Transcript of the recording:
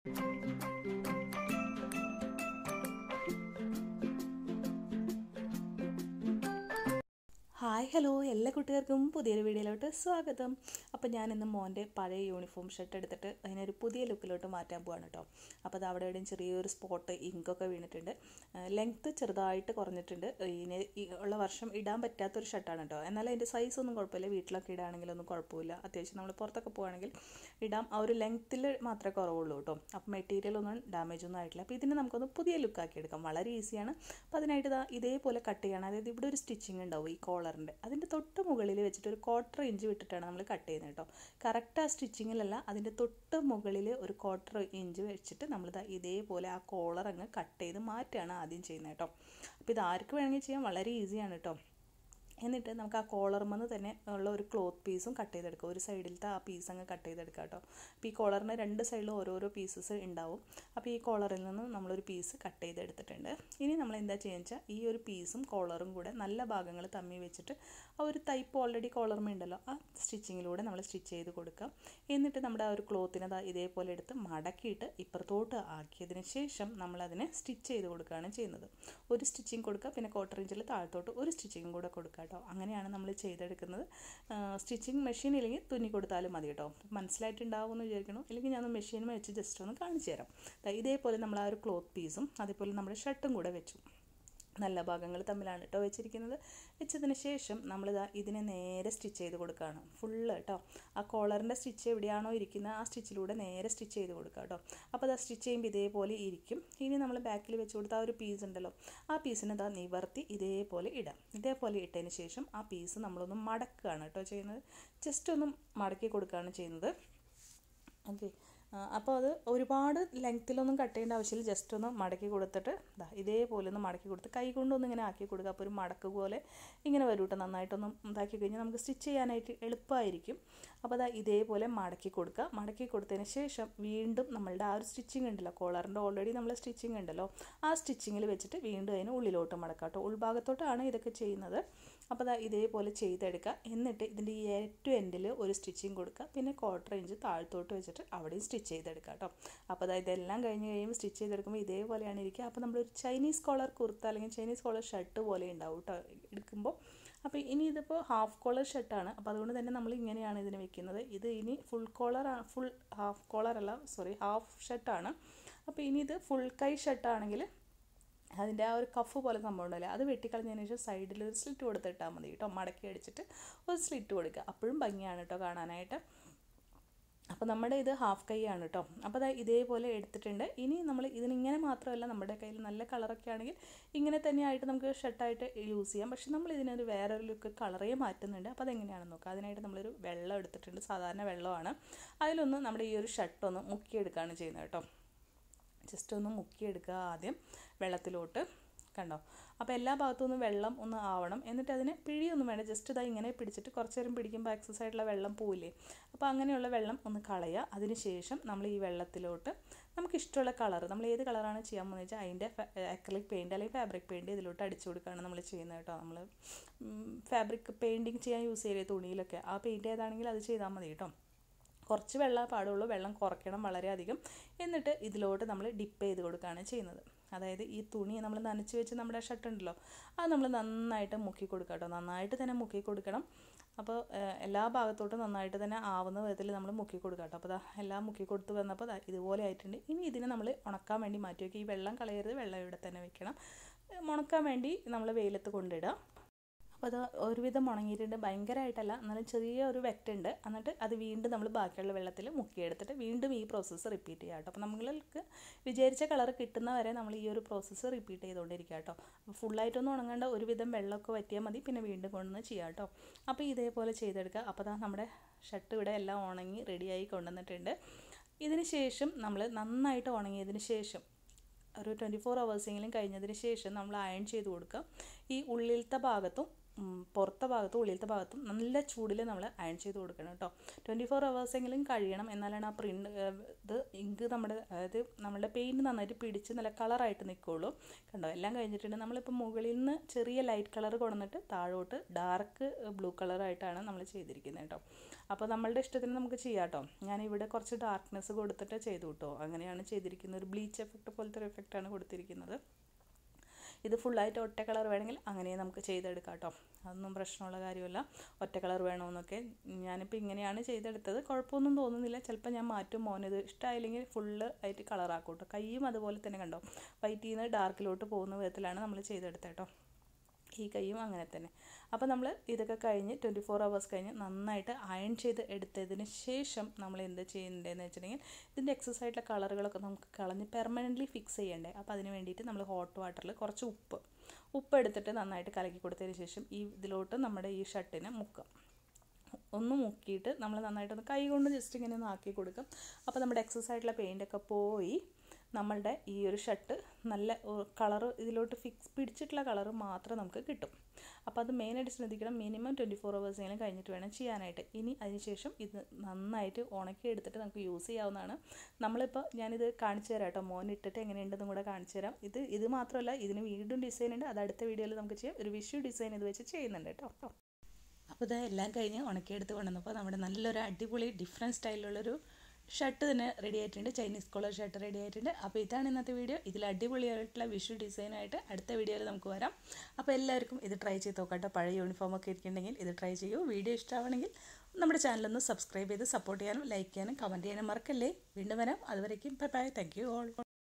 hi hello എല്ലാ കുട്ടികൾക്കും പുതിയൊരു വീഡിയോയിലോട്ട് സ്വാഗതം അപ്പോൾ ഞാൻ ഇന്ന് മോൻ്റെ പഴയ യൂണിഫോം ഷർട്ട് എടുത്തിട്ട് അതിനൊരു പുതിയ ലുക്കിലോട്ട് മാറ്റാൻ പോവാണ് കേട്ടോ അപ്പോൾ അത് അവിടെ എവിടെയും ചെറിയൊരു സ്പോട്ട് ഇങ്കൊക്കെ വീണിട്ടുണ്ട് ലെങ്ത്ത് ചെറുതായിട്ട് കുറഞ്ഞിട്ടുണ്ട് ഇതിന് ഈ ഉള്ള വർഷം ഇടാൻ പറ്റാത്തൊരു ഷർട്ടാണ് കേട്ടോ എന്നാൽ അതിൻ്റെ സൈസ് ഒന്നും കുഴപ്പമില്ല വീട്ടിലൊക്കെ ഇടുകയാണെങ്കിലൊന്നും കുഴപ്പമില്ല അത്യാവശ്യം നമ്മൾ പുറത്തൊക്കെ പോവുകയാണെങ്കിൽ ഇടാം ആ ഒരു ലെങ്ത്തിൽ മാത്രമേ കുറവുള്ളൂ കേട്ടോ അപ്പോൾ മെറ്റീരിയൽ ഒന്നും ഡാമേജ് ഒന്നും ആയിട്ടില്ല അപ്പോൾ ഇതിനെ നമുക്കൊന്ന് പുതിയ ലുക്കാക്കി എടുക്കാം വളരെ ഈസിയാണ് അപ്പോൾ അതിനായിട്ട് ഇതാ ഇതേപോലെ കട്ട് ചെയ്യണം അതായത് ഇവിടെ ഒരു സ്റ്റിച്ചിങ് ഉണ്ടാവും ഈ കോളറിൻ്റെ അതിൻ്റെ തൊട്ട് മുകളിൽ വെച്ചിട്ട് ഒരു ക്വാർട്ടർ ഇഞ്ച് വിട്ടിട്ടാണ് നമ്മൾ കട്ട് ചെയ്യുന്നത് കേട്ടോ കറക്റ്റ് ആ സ്റ്റിച്ചിങ്ങിലല്ല അതിൻ്റെ തൊട്ട് മുകളിൽ ഒരു ക്വാർട്ടർ ഇഞ്ച് വെച്ചിട്ട് നമ്മളിതാ ഇതേപോലെ ആ കോളർ അങ്ങ് കട്ട് ചെയ്ത് മാറ്റുകയാണ് ആദ്യം ചെയ്യുന്നത് കേട്ടോ അപ്പോൾ ഇത് ആർക്ക് വേണമെങ്കിൽ ചെയ്യാൻ വളരെ ഈസിയാണ് കേട്ടോ എന്നിട്ട് നമുക്ക് ആ കോളർമെന്ന് തന്നെ ഉള്ള ഒരു ക്ലോത്ത് പീസും കട്ട് ചെയ്തെടുക്കുക ഒരു സൈഡിലത്തെ ആ പീസ് അങ്ങ് കട്ട് ചെയ്തെടുക്കുക കേട്ടോ അപ്പോൾ ഈ കോളറിന് രണ്ട് സൈഡിലും ഓരോരോ പീസസ് ഉണ്ടാവും അപ്പോൾ ഈ കോളറിൽ നിന്ന് നമ്മളൊരു പീസ് കട്ട് ചെയ്തെടുത്തിട്ടുണ്ട് ഇനി നമ്മൾ എന്താ ചെയ്യുക വെച്ചാൽ ഈ ഒരു പീസും കോളറും കൂടെ നല്ല ഭാഗങ്ങൾ തമ്മി വെച്ചിട്ട് ആ ഒരു ടൈപ്പ് ഓൾറെഡി കോളർമ ഉണ്ടല്ലോ ആ സ്റ്റിച്ചിങ്ങിലൂടെ നമ്മൾ സ്റ്റിച്ച് ചെയ്ത് കൊടുക്കാം എന്നിട്ട് നമ്മുടെ ആ ഒരു ക്ലോത്തിനെ ഇതേപോലെ എടുത്ത് മടക്കിയിട്ട് ഇപ്പുറത്തോട്ട് ആക്കിയതിന് ശേഷം നമ്മളതിനെ സ്റ്റിച്ച് ചെയ്ത് കൊടുക്കുകയാണ് ചെയ്യുന്നത് ഒരു സ്റ്റിച്ചിങ് കൊടുക്കുക പിന്നെ ക്വാർട്ടർ ഇഞ്ചിൽ താഴത്തോട്ട് ഒരു സ്റ്റിച്ചിങ് കൂടെ കൊടുക്കുക കേട്ടോ അങ്ങനെയാണ് നമ്മൾ ചെയ്തെടുക്കുന്നത് സ്റ്റിച്ചിങ് മെഷീൻ ഇല്ലെങ്കിൽ തുന്നി കൊടുത്താലും മതി കേട്ടോ മനസ്സിലായിട്ടുണ്ടാവുമെന്ന് വിചാരിക്കണം അല്ലെങ്കിൽ ഞാൻ മെഷീൻ വെച്ച് ജസ്റ്റ് ഒന്ന് കാണിച്ചു തരാം ഇതേപോലെ നമ്മൾ ആ ഒരു ക്ലോത്ത് പീസും അതേപോലെ നമ്മുടെ ഷർട്ടും കൂടെ വെച്ചു നല്ല ഭാഗങ്ങൾ തമ്മിലാണ് കേട്ടോ വെച്ചിരിക്കുന്നത് വെച്ചതിന് ശേഷം നമ്മളിതാ ഇതിനെ നേരെ സ്റ്റിച്ച് ചെയ്ത് കൊടുക്കുകയാണ് ഫുള്ള് കേട്ടോ ആ കോളറിൻ്റെ സ്റ്റിച്ച് എവിടെയാണോ ഇരിക്കുന്നത് ആ സ്റ്റിച്ചിലൂടെ നേരെ സ്റ്റിച്ച് ചെയ്ത് കൊടുക്കുക കേട്ടോ അപ്പോൾ അത് സ്റ്റിച്ച് ചെയ്യുമ്പോൾ ഇതേപോലെ ഇരിക്കും ഇനി നമ്മൾ ബാക്കിൽ വെച്ച് കൊടുത്ത ആ ഒരു പീസ് ഉണ്ടല്ലോ ആ പീസിനെ ഇതാ നിവർത്തി ഇതേപോലെ ഇടാം ഇതേപോലെ ഇട്ടതിന് ശേഷം ആ പീസ് നമ്മളൊന്ന് മടക്കുകയാണ് കേട്ടോ ചെയ്യുന്നത് ജസ്റ്റ് ഒന്ന് മടക്കി കൊടുക്കുകയാണ് ചെയ്യുന്നത് ഓക്കെ അപ്പോൾ അത് ഒരുപാട് ലെങ്ത്തിലൊന്നും കട്ട് ചെയ്യേണ്ട ആവശ്യമില്ല ജസ്റ്റ് ഒന്ന് മടക്കി കൊടുത്തിട്ട് ഇതാ ഇതേപോലെ ഒന്ന് മടക്കി കൊടുത്ത് കൈ കൊണ്ടൊന്ന് ഇങ്ങനെ ആക്കി കൊടുക്കുക അപ്പോൾ ഒരു മടക്ക് പോലെ ഇങ്ങനെ വരും കേട്ടോ നന്നായിട്ടൊന്ന് ഇതാക്കി കഴിഞ്ഞാൽ നമുക്ക് സ്റ്റിച്ച് ചെയ്യാനായിട്ട് എളുപ്പമായിരിക്കും അപ്പോൾ അതാ ഇതേപോലെ മടക്കി കൊടുക്കുക മടക്കി കൊടുത്തതിന് ശേഷം വീണ്ടും നമ്മളുടെ ആ ഒരു സ്റ്റിച്ചിങ് ഉണ്ടല്ലോ കോളറിൻ്റെ ഓൾറെഡി നമ്മൾ സ്റ്റിച്ചിങ് ഉണ്ടല്ലോ ആ സ്റ്റിച്ചിങ്ങിൽ വെച്ചിട്ട് വീണ്ടും അതിന് ഉള്ളിലോട്ട് മടക്കാം കേട്ടോ ഉൾഭാഗത്തോട്ടാണ് ഇതൊക്കെ ചെയ്യുന്നത് അപ്പോൾ അതാ ഇതേപോലെ ചെയ്തെടുക്കുക എന്നിട്ട് ഇതിൻ്റെ ഈ ഏറ്റവും എൻഡിൽ ഒരു സ്റ്റിച്ചിങ് കൊടുക്കുക പിന്നെ ക്വാർട്ടർ ഇഞ്ച് താഴത്തോട്ട് വെച്ചിട്ട് അവിടെയും സ്റ്റിച്ച് ചെയ്തെടുക്കുക കേട്ടോ അപ്പോൾ അതായത് ഇതെല്ലാം കഴിഞ്ഞ് കഴിയുമ്പോൾ സ്റ്റിച്ച് ചെയ്തെടുക്കുമ്പോൾ ഇതേപോലെയാണ് ഇരിക്കുക അപ്പോൾ നമ്മളൊരു ചൈനീസ് കോളർ കുർത്ത അല്ലെങ്കിൽ ചൈനീസ് കോളർ ഷർട്ട് പോലെ ഉണ്ടാവും കേട്ടോ എടുക്കുമ്പോൾ അപ്പോൾ ഇനി ഇതിപ്പോൾ ഹാഫ് കോളർ ഷർട്ടാണ് അപ്പോൾ അതുകൊണ്ട് തന്നെ നമ്മൾ ഇങ്ങനെയാണ് ഇതിന് വെക്കുന്നത് ഇത് ഇനി full collar full half collar അല്ല സോറി ഹാഫ് ഷർട്ടാണ് അപ്പോൾ ഇനി ഇത് ഫുൾ കൈ ഷർട്ടാണെങ്കിൽ അതിൻ്റെ ആ ഒരു കഫ് പോലെ സംഭവം ഉണ്ടല്ലോ അത് വെട്ടിക്കളഞ്ഞതിന് ശേഷം സൈഡിൽ ഒരു സ്ലിറ്റ് കൊടുത്തിട്ടാൽ മതി കേട്ടോ മടക്കി അടിച്ചിട്ട് ഒരു സ്ലിറ്റ് കൊടുക്കുക അപ്പോഴും ഭംഗിയാണ് കേട്ടോ കാണാനായിട്ട് അപ്പോൾ നമ്മുടെ ഇത് ഹാഫ് കൈ ആണ് കേട്ടോ അപ്പോൾ അതാ ഇതേപോലെ എടുത്തിട്ടുണ്ട് ഇനി നമ്മൾ ഇതിനിങ്ങനെ മാത്രമല്ല നമ്മുടെ കയ്യിൽ നല്ല കളറൊക്കെ ആണെങ്കിൽ ഇങ്ങനെ തന്നെയായിട്ട് നമുക്ക് ഷർട്ടായിട്ട് യൂസ് ചെയ്യാം പക്ഷെ നമ്മൾ ഇതിനൊരു വേറൊരു ലുക്ക് കളറേ മാറ്റുന്നുണ്ട് അപ്പോൾ അതെങ്ങനെയാണെന്ന് നോക്കാം അതിനായിട്ട് നമ്മളൊരു വെള്ളം എടുത്തിട്ടുണ്ട് സാധാരണ വെള്ളമാണ് അതിലൊന്ന് നമ്മുടെ ഈ ഒരു ഷർട്ടൊന്ന് മുക്കിയെടുക്കുകയാണ് ചെയ്യുന്നത് കേട്ടോ ജസ്റ്റ് ഒന്ന് മുക്കിയെടുക്കുക ആദ്യം വെള്ളത്തിലോട്ട് കണ്ടോ അപ്പോൾ എല്ലാ ഭാഗത്തും ഒന്ന് വെള്ളം ഒന്ന് ആവണം എന്നിട്ട് അതിന് പിഴിയൊന്നും വേണ്ട ജസ്റ്റ് ഇതാ ഇങ്ങനെ പിടിച്ചിട്ട് കുറച്ച് നേരം പിടിക്കുമ്പോൾ എക്സസ് ആയിട്ടുള്ള വെള്ളം പോവില്ലേ അപ്പോൾ അങ്ങനെയുള്ള വെള്ളം ഒന്ന് കളയുക അതിന് ശേഷം നമ്മൾ ഈ വെള്ളത്തിലോട്ട് നമുക്ക് ഇഷ്ടമുള്ള കളർ നമ്മൾ ഏത് കളറാണ് ചെയ്യാൻ പോകുന്നത് വെച്ചാൽ അതിൻ്റെ അക്രലിക് പെയിൻറ്റ് അല്ലെങ്കിൽ ഫാബ്രിക് പെയിൻറ്റ് ഇതിലോട്ട് അടിച്ചു കൊടുക്കുകയാണ് നമ്മൾ ചെയ്യുന്നത് കേട്ടോ നമ്മൾ ഫാബ്രിക് പെയിൻറ്റിങ് ചെയ്യാൻ യൂസ് ചെയ്യില്ലേ തുണിയിലൊക്കെ ആ പെയിൻറ്റ് ഏതാണെങ്കിൽ അത് ചെയ്താൽ മതി കേട്ടോ കുറച്ച് വെള്ളം പാടുള്ളൂ വെള്ളം കുറയ്ക്കണം വളരെയധികം എന്നിട്ട് ഇതിലോട്ട് നമ്മൾ ഡിപ്പ് ചെയ്ത് കൊടുക്കുകയാണ് ചെയ്യുന്നത് അതായത് ഈ തുണി നമ്മൾ നനച്ച് വെച്ച് നമ്മുടെ ഷർട്ട് ഉണ്ടല്ലോ അത് നമ്മൾ നന്നായിട്ട് മുക്കി കൊടുക്കുക കേട്ടോ നന്നായിട്ട് തന്നെ മുക്കി കൊടുക്കണം അപ്പോൾ എല്ലാ ഭാഗത്തോട്ടും നന്നായിട്ട് തന്നെ ആവുന്ന വിധത്തിൽ നമ്മൾ മുക്കി കൊടുക്കുക കേട്ടോ അപ്പോൾ അതാ എല്ലാം മുക്കി കൊടുത്ത് വന്നപ്പോൾ ഇതുപോലെ ആയിട്ടുണ്ട് ഇനി ഇതിനെ നമ്മൾ ഉണക്കാൻ വേണ്ടി മാറ്റി വയ്ക്കുക ഈ വെള്ളം കളയരുത് വെള്ളം ഇവിടെ തന്നെ വെക്കണം ഉണക്കാൻ വേണ്ടി നമ്മൾ വെയിലത്ത് കൊണ്ടിടുക അപ്പോൾ അത് ഒരുവിധം ഉണങ്ങിയിട്ടുണ്ട് ഭയങ്കരമായിട്ടല്ല എന്നാലും ചെറിയ ഒരു വെറ്റുണ്ട് എന്നിട്ട് അത് വീണ്ടും നമ്മൾ ബാക്കിയുള്ള വെള്ളത്തിൽ മുക്കിയെടുത്തിട്ട് വീണ്ടും ഈ പ്രോസസ്സ് റിപ്പീറ്റ് ചെയ്യാം കേട്ടോ അപ്പോൾ നമ്മൾക്ക് വിചാരിച്ച കളർ കിട്ടുന്ന വരെ നമ്മൾ ഈ ഒരു പ്രോസസ്സ് റിപ്പീറ്റ് ചെയ്തുകൊണ്ടിരിക്കുക കേട്ടോ അപ്പോൾ ഫുള്ളായിട്ടൊന്നും ഉണങ്ങേണ്ട ഒരുവിധം വെള്ളമൊക്കെ വറ്റിയാൽ മതി പിന്നെ വീണ്ടും കൊണ്ടുവന്ന് ചെയ്യാം കേട്ടോ അപ്പോൾ ഇതേപോലെ ചെയ്തെടുക്കുക അപ്പോൾ ദാ നമ്മുടെ ഷർട്ട് ഇവിടെ എല്ലാം ഉണങ്ങി റെഡിയായി കൊണ്ടുവന്നിട്ടുണ്ട് ഇതിന് ശേഷം നമ്മൾ നന്നായിട്ട് ഉണങ്ങിയതിന് ശേഷം ഒരു ട്വൻറ്റി ഫോർ അവേഴ്സെങ്കിലും കഴിഞ്ഞതിന് ശേഷം നമ്മൾ അയൺ ചെയ്ത് കൊടുക്കുക ഈ ഉള്ളിലത്തെ ഭാഗത്തും ഉം, പുറത്തെ ഭാഗത്തും ഉള്ളിലത്തെ ഭാഗത്തും നല്ല ചൂടിൽ നമ്മൾ അയൺ ചെയ്ത് കൊടുക്കണം കേട്ടോ ട്വൻറ്റി ഫോർ എങ്കിലും കഴിയണം എന്നാലാണ് ആ പ്രിൻ്റ് ഇത് ഇങ്ക് നമ്മുടെ അതായത് നമ്മുടെ പെയിൻറ്റ് നന്നായിട്ട് പിടിച്ച് നല്ല കളറായിട്ട് നിൽക്കുകയുള്ളൂ കണ്ടോ എല്ലാം കഴിഞ്ഞിട്ടുണ്ട് നമ്മളിപ്പോൾ മുകളിൽ നിന്ന് ചെറിയ ലൈറ്റ് കളർ കൊണ്ടുവന്നിട്ട് താഴോട്ട് ഡാർക്ക് ബ്ലൂ കളറായിട്ടാണ് നമ്മൾ ചെയ്തിരിക്കുന്നത് കേട്ടോ അപ്പോൾ നമ്മളുടെ ഇഷ്ടത്തിന് നമുക്ക് ചെയ്യാം കേട്ടോ ഞാനിവിടെ കുറച്ച് ഡാർക്ക്നെസ് കൊടുത്തിട്ട് ചെയ്തു കേട്ടോ അങ്ങനെയാണ് ചെയ്തിരിക്കുന്നത് ഒരു ബ്ലീച്ച് എഫക്റ്റ് പോലത്തെ ഒരു എഫക്റ്റാണ് കൊടുത്തിരിക്കുന്നത് ഇത് ഫുള്ളായിട്ട് ഒറ്റ കളർ വേണമെങ്കിൽ അങ്ങനെ നമുക്ക് ചെയ്തെടുക്കാം കേട്ടോ അതൊന്നും പ്രശ്നമുള്ള കാര്യമല്ല ഒറ്റ കളർ വേണമെന്നൊക്കെ ഞാനിപ്പോൾ ഇങ്ങനെയാണ് ചെയ്തെടുത്തത് കുഴപ്പമൊന്നും തോന്നുന്നില്ല ചിലപ്പോൾ ഞാൻ മാറ്റും മോനിത് ഇഷ്ടമായില്ലെങ്കിൽ ഫുള്ള് ആയിട്ട് കളറാക്കും കേട്ടോ കൈയും അതുപോലെ തന്നെ കണ്ടോ വൈറ്റിൽ നിന്ന് ഡാർക്കിലോട്ട് പോകുന്ന വിധത്തിലാണ് നമ്മൾ ചെയ്തെടുത്തത് കേട്ടോ ഈ കൈയും അങ്ങനെ തന്നെ അപ്പോൾ നമ്മൾ ഇതൊക്കെ കഴിഞ്ഞ് ട്വൻറ്റി ഫോർ അവേഴ്സ് കഴിഞ്ഞ് നന്നായിട്ട് അയൺ ചെയ്ത് എടുത്തതിന് ശേഷം നമ്മൾ എന്ത് ചെയ്യേണ്ടതെന്ന് വെച്ചിട്ടുണ്ടെങ്കിൽ ഇതിൻ്റെ എക്സസ് ആയിട്ടുള്ള കളറുകളൊക്കെ നമുക്ക് കളഞ്ഞ് പെർമനൻ്റ്ലി ഫിക്സ് ചെയ്യണ്ടേ അപ്പോൾ അതിന് വേണ്ടിയിട്ട് നമ്മൾ ഹോട്ട് വാട്ടറിൽ കുറച്ച് ഉപ്പ് ഉപ്പ് എടുത്തിട്ട് നന്നായിട്ട് കലക്കി കൊടുത്തതിന് ശേഷം ഈ ഇതിലോട്ട് നമ്മുടെ ഈ ഷർട്ടിനെ മുക്കാം ഒന്ന് മുക്കിയിട്ട് നമ്മൾ നന്നായിട്ടൊന്ന് കൈ കൊണ്ട് ജസ്റ്റ് ഇങ്ങനെ ഒന്ന് ആക്കി കൊടുക്കും അപ്പോൾ നമ്മുടെ എക്സസ് ആയിട്ടുള്ള പെയിൻ്റൊക്കെ പോയി നമ്മളുടെ ഈ ഒരു ഷർട്ട് നല്ല കളറ് ഇതിലോട്ട് ഫിക്സ് പിടിച്ചിട്ടുള്ള കളറ് മാത്രം നമുക്ക് കിട്ടും അപ്പോൾ അത് മെയിനായിട്ട് ശ്രദ്ധിക്കണം മിനിമം ട്വൻറ്റി ഫോർ അവേഴ്സെങ്കിലും കഴിഞ്ഞിട്ട് വേണം ചെയ്യാനായിട്ട് ഇനി അതിനുശേഷം ഇത് നന്നായിട്ട് ഉണക്കി എടുത്തിട്ട് നമുക്ക് യൂസ് ചെയ്യാവുന്നതാണ് നമ്മളിപ്പോൾ ഞാനിത് കാണിച്ചു തരാം കേട്ടോ മോൻ ഇട്ടിട്ട് എങ്ങനെയുണ്ടെന്നും കൂടെ കാണിച്ചു തരാം ഇത് ഇത് മാത്രമല്ല ഇതിന് വീണ്ടും ഡിസൈൻ ഉണ്ട് അത് അടുത്ത വീഡിയോയിൽ നമുക്ക് ചെയ്യാം ഒരു വിഷു ഡിസൈൻ ഇത് വെച്ച് ചെയ്യുന്നുണ്ട് കേട്ടോ അപ്പോൾ ഇത് എല്ലാം കഴിഞ്ഞ് ഉണക്കിയെടുത്ത് കൊണ്ടുവന്നപ്പോൾ നമ്മുടെ നല്ലൊരു അടിപൊളി ഡിഫറെൻറ്റ് സ്റ്റൈലിലുള്ളൊരു ഷർട്ട് തന്നെ റെഡി ആയിട്ടുണ്ട് ചൈനീസ് കോളർ ഷർട്ട് റെഡി ആയിട്ടുണ്ട് അപ്പോൾ ഇതാണ് ഇന്നത്തെ വീഡിയോ ഇതിൽ അടിപൊളിയായിട്ടുള്ള വിഷു ഡിസൈനായിട്ട് അടുത്ത വീഡിയോയിൽ നമുക്ക് വരാം അപ്പോൾ എല്ലാവർക്കും ഇത് ട്രൈ ചെയ്ത് നോക്കട്ടെ പഴയ യൂണിഫോം ഒക്കെ ഇരിക്കുന്നുണ്ടെങ്കിൽ ഇത് ട്രൈ ചെയ്യൂ വീഡിയോ ഇഷ്ടമാണെങ്കിൽ നമ്മുടെ ചാനലൊന്ന് സബ്സ്ക്രൈബ് ചെയ്ത് സപ്പോർട്ട് ചെയ്യാനും ലൈക്ക് ചെയ്യാനും കമൻറ്റ് ചെയ്യാനും മറക്കല്ലേ വീണ്ടും വരാം അതുവരേക്കും bye bye thank you all